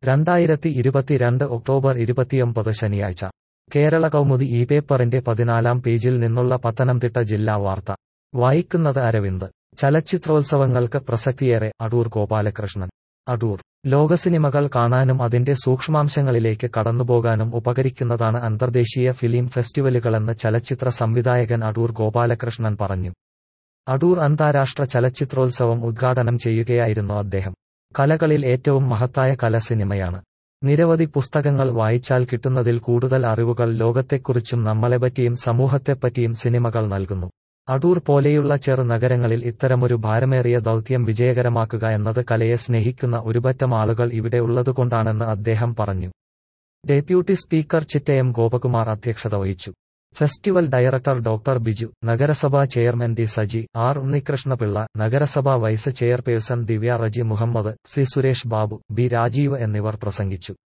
രണ്ടായിരത്തി ഇരുപത്തിരണ്ട് ഒക്ടോബർ ഇരുപത്തിയൊമ്പത് ശനിയാഴ്ച കേരള കൗമുദി ഈ പേപ്പറിന്റെ പതിനാലാം പേജിൽ നിന്നുള്ള പത്തനംതിട്ട ജില്ലാ വാർത്ത വായിക്കുന്നത് അരവിന്ദ് ചലച്ചിത്രോത്സവങ്ങൾക്ക് പ്രസക്തിയേറെ അടൂർ ഗോപാലകൃഷ്ണൻ അടൂർ ലോകസിനിമകൾ കാണാനും അതിന്റെ സൂക്ഷ്മാംശങ്ങളിലേക്ക് കടന്നുപോകാനും ഉപകരിക്കുന്നതാണ് അന്തർദേശീയ ഫിലിം ഫെസ്റ്റിവലുകളെന്ന് ചലച്ചിത്ര സംവിധായകൻ അടൂർ ഗോപാലകൃഷ്ണൻ പറഞ്ഞു അടൂർ അന്താരാഷ്ട്ര ചലച്ചിത്രോത്സവം ഉദ്ഘാടനം ചെയ്യുകയായിരുന്നു അദ്ദേഹം കലകളിൽ ഏറ്റവും മഹത്തായ കല സിനിമയാണ് നിരവധി പുസ്തകങ്ങൾ വായിച്ചാൽ കിട്ടുന്നതിൽ കൂടുതൽ അറിവുകൾ ലോകത്തെക്കുറിച്ചും നമ്മളെപ്പറ്റിയും സമൂഹത്തെപ്പറ്റിയും സിനിമകൾ നൽകുന്നു അടൂർ പോലെയുള്ള ചെറു നഗരങ്ങളിൽ ഇത്തരമൊരു ഭാരമേറിയ ദൗത്യം വിജയകരമാക്കുക എന്നത് കലയെ സ്നേഹിക്കുന്ന ഒരുപറ്റം ആളുകൾ ഇവിടെ ഉള്ളതുകൊണ്ടാണെന്ന് അദ്ദേഹം പറഞ്ഞു ഡെപ്യൂട്ടി സ്പീക്കർ ചിറ്റയം ഗോപകുമാർ അധ്യക്ഷത വഹിച്ചു ഫെസ്റ്റിവൽ ഡയറക്ടർ ഡോക്ടർ ബിജു നഗരസഭാ chairman D Saji R Unnikrishnapillai നഗരസഭാ vice chairperson Divya Reji Muhammad C Suresh Babu B Rajeev എന്നിവർ പ്രസംഗിച്ചു